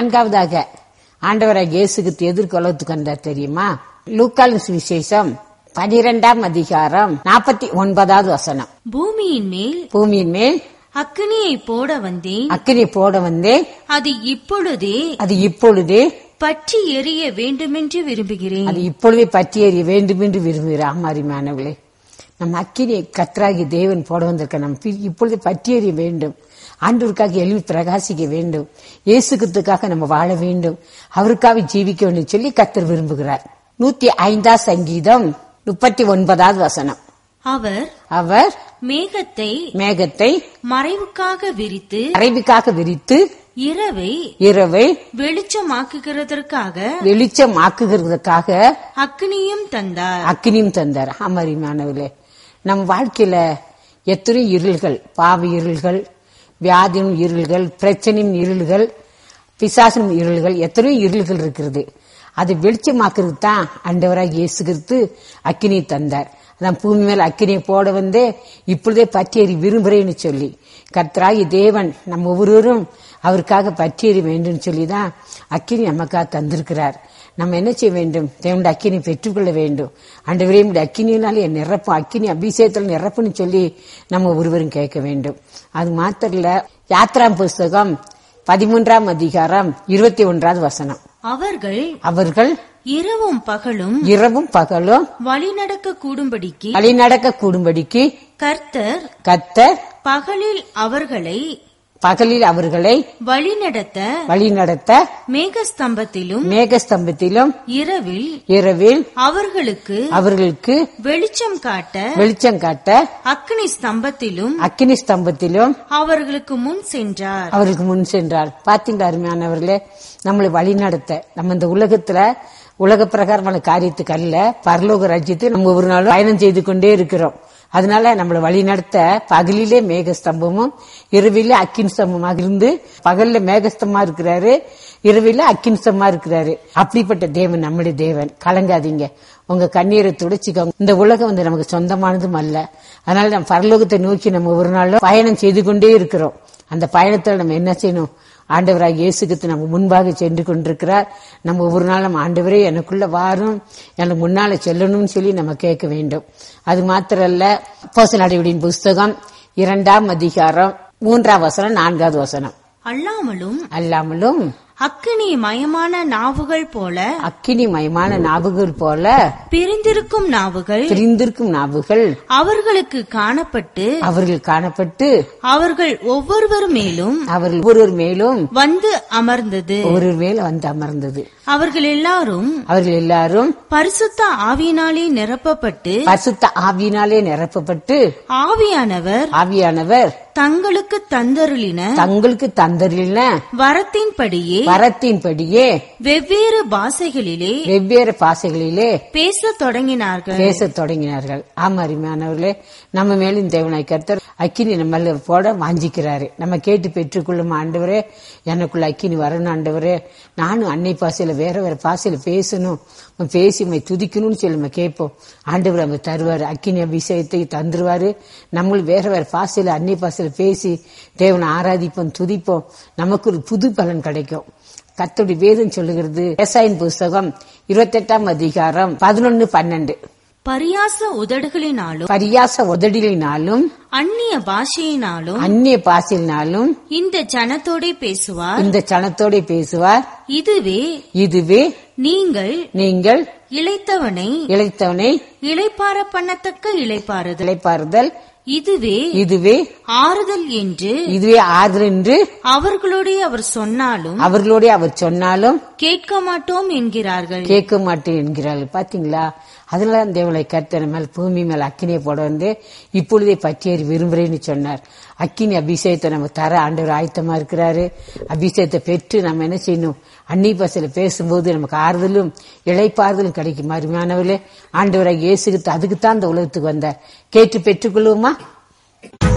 நான்காவதாக ஆண்டவராக இயேசுக்கு எதிர்கொள்ளத்துக்கு வந்தார் தெரியுமா லூக்கால் விசேஷம் பனிரெண்டாம் அதிகாரம் நாற்பத்தி ஒன்பதாவது வசனம் பூமியின் மேல் பூமியின் மேல் அக்கினியை போட வந்தேன் அக்கினி போட வந்தே அது இப்பொழுதே அது இப்பொழுது பற்றி எரிய வேண்டுமென்று விரும்புகிறேன் அது இப்பொழுதே பற்றி எறிய வேண்டும் என்று விரும்புகிறார் ஆமாரிமானவர்களே நம் அக்கினியை கத்ராகி தேவன் போட வந்திருக்க நம் பி- இப்பொழுது பற்றி எறிய வேண்டும் ஆண்டவருக்காக எழுவி பிரகாசிக்க வேண்டும் இயேசுக்கத்துக்காக நம்ம வாழ வேண்டும் அவருக்காக ஜீவிக்க வேண்டும் சொல்லி கத்தர் விரும்புகிறார் நூத்தி ஐந்தா சங்கீதம் முப்பத்தி ஒன்பதாவது வசனம் அவர் அவர் மேகத்தை மேகத்தை மறைவுக்காக விரித்து அறைவுக்காக விரித்து இரவை இரவை வெளிச்சமாக்குகிறதற்காக வெளிச்சமாக்குகிறதுக்காக அக்னியும் தந்தார் அக்கினியும் தந்தார் அமரிமானவர்களே நம் வாழ்க்கையில எத்தனை இருள்கள் பாவ இருள்கள் வியாதியும் இருள்கள் பிரச்சனையும் இருள்கள் பிசாசனும் இருள்கள் எத்தனையோ இருள்கள் இருக்கிறது அது வெளிச்சமாக்குறது தான் அண்டவராக இயேசு கிறிஸ்து அக்கினி தந்தார் அதான் பூமி மேல அக்கினியை போட வந்தே இப்பொழுதே பற்றியறி விரும்புகிறேன்னு சொல்லி கர்த்தராகி தேவன் நம்ம ஒவ்வொருவரும் அவருக்காக பற்றியறி வேண்டும் சொல்லி தான் அக்கினி நமக்காக தந்திருக்கிறார் நம்ம என்ன செய்ய வேண்டும் தேவனுடைய அக்கினி பெற்றுக்கொள்ள வேண்டும் ஆண்டவரே உடைய அக்கினியினாலே என் நிரப்பும் அக்கினி அபிஷேகத்தில் நிரப்புன்னு சொல்லி நம்ம ஒருவரும் கேட்க வேண்டும் அது மாத்திரம் இல்ல யாத்ராம் புஸ்தகம் பதிமூன்றாம் அதிகாரம் இருபத்தி ஒன்றாவது வசனம் அவர்கள் அவர்கள் இரவும் பகலும் இரவும் பகலும் வழிநடக்க கூடும்படிக்கு வழிநடக்க கூடும்படிக்கு கர்த்தர் கத்தர் பகலில் அவர்களை பகலில் அவர்களை வழிநடத்த வழிநடத்த மேகஸ்தம்பத்திலும் மேகஸ்தம்பத்திலும் இரவில் இரவில் அவர்களுக்கு அவர்களுக்கு வெளிச்சம் காட்ட வெளிச்சம் காட்ட அக்னி ஸ்தம்பத்திலும் அக்கினி ஸ்தம்பத்திலும் அவர்களுக்கு முன் சென்றார் அவருக்கு முன் சென்றார் பாத்தீங்களா அருமையானவர்களே நம்மளை வழி நடத்த நம்ம இந்த உலகத்துல உலக பிரகாரமான காரியத்துக்கு அல்ல பரலோக ராஜ்யத்தை நம்ம ஒரு நாள் பயணம் செய்து கொண்டே இருக்கிறோம் அதனால நம்மளை வழி நடத்த பகலிலே மேகஸ்தம்பமும் இரவிலே அக்கின் ஸ்தம்பமாக இருந்து பகல்ல மேகஸ்தமா இருக்கிறாரு இரவில அக்கின் ஸ்தம்பமா இருக்கிறாரு அப்படிப்பட்ட தேவன் நம்முடைய தேவன் கலங்காதீங்க உங்க கண்ணீரை துடைச்சிக்கோங்க இந்த உலகம் வந்து நமக்கு சொந்தமானதும் அல்ல அதனால நம்ம பரலோகத்தை நோக்கி நம்ம ஒரு நாளும் பயணம் செய்து கொண்டே இருக்கிறோம் அந்த பயணத்துல நம்ம என்ன செய்யணும் ஆண்டவராக இயேசுக்கு நம்ம முன்பாக சென்று கொண்டிருக்கிறார் நம்ம ஒவ்வொரு நாள் நம்ம ஆண்டவரே எனக்குள்ள வாரும் எனக்கு முன்னால செல்லணும்னு சொல்லி நம்ம கேட்க வேண்டும் அது மாத்திரல்ல போச நடவடியின் புஸ்தகம் இரண்டாம் அதிகாரம் மூன்றாம் வசனம் நான்காவது வசனம் அல்லாமலும் அல்லாமலும் அக்கினி மயமான நாவுகள் போல அக்கினி மயமான நாவுகள் போல பிரிந்திருக்கும் நாவுகள் பிரிந்திருக்கும் நாவுகள் அவர்களுக்கு காணப்பட்டு அவர்கள் காணப்பட்டு அவர்கள் ஒவ்வொருவர் மேலும் அவர்கள் ஒருவர் மேலும் வந்து அமர்ந்தது ஒருவர் மேல வந்து அமர்ந்தது அவர்கள் எல்லாரும் அவர்கள் எல்லாரும் பரிசுத்த ஆவியினாலே நிரப்பப்பட்டு பரிசுத்த ஆவியினாலே நிரப்பப்பட்டு ஆவியானவர் ஆவியானவர் தங்களுக்கு தந்தருளின தங்களுக்கு தந்தரின வரத்தின்படியே வரத்தின்படியே வெவ்வேறு பாஷைகளிலே வெவ்வேறு பாசைகளிலே பேசத் தொடங்கினார்கள் பேசத் தொடங்கினார்கள் ஆமா அருமையானவர்களே நம்ம மேலும் தேவனாய் கர்த்தர் அக்கினி நம்ம போட வாஞ்சிக்கிறாரு நம்ம கேட்டு பெற்றுக்கொள்ளும் ஆண்டவரே எனக்குள்ள அக்கினி வரணும் ஆண்டவரே நானும் அன்னை பாசையில வேற வேற பாசையில பேசணும் உம் பேசி உம்மை துதிக்கணும்னு சொல்லி நம்ம கேட்போம் ஆண்டவர் நம்ம தருவாரு அக்கினி அபிஷேகத்தை தந்துருவாரு நம்மளும் வேற வேற பாசையில அன்னை பாசையில பேசி தேவனை ஆராதிப்போம் துதிப்போம் நமக்கு ஒரு புது பலன் கிடைக்கும் கர்த்தருடைய வேதம் சொல்லுகிறது விவசாயின் புஸ்தகம் இருபத்தெட்டாம் அதிகாரம் பதினொன்னு பன்னெண்டு பரியாச உதடுகளினாலும் பரியாச உதடிலினாலும் அந்நிய பாஷையினாலும் அந்நிய பாசினாலும் இந்த ஜனத்தோடே பேசுவார் இந்த சனத்தோட பேசுவார் இதுவே இதுவே நீங்கள் நீங்கள் இளைத்தவனை இழைத்தவனை இளைப்பார பண்ணத்தக்க இளைப்பாறுதல் இழைப்பாறுதல் இதுவே இதுவே ஆறுதல் என்று இதுவே ஆறுதல் என்று அவர்களுடைய அவர் சொன்னாலும் அவர்களோட அவர் சொன்னாலும் கேட்க மாட்டோம் என்கிறார்கள் கேட்க மாட்டேன் என்கிறார்கள் பாத்தீங்களா அதனால தான் தேவனை கர்த்தர் மேல் பூமி மேல் அக்கினியை போட வந்து இப்பொழுதே பற்றியேறி விரும்புறேன்னு சொன்னார் அக்கினி அபிஷேகத்தை நம்ம தர ஆண்டவர் ஆயத்தமா இருக்கிறாரு அபிஷேகத்தை பெற்று நம்ம என்ன செய்யணும் அன்னி பசல பேசும்போது நமக்கு ஆறுதலும் இழைப்பாறுதலும் கிடைக்கும் அருமையானவர்களே ஆண்டவராக இயேசுக்கு அதுக்கு தான் இந்த உலகத்துக்கு வந்தார் கேட்டு பெற்றுக்கொள்வோமா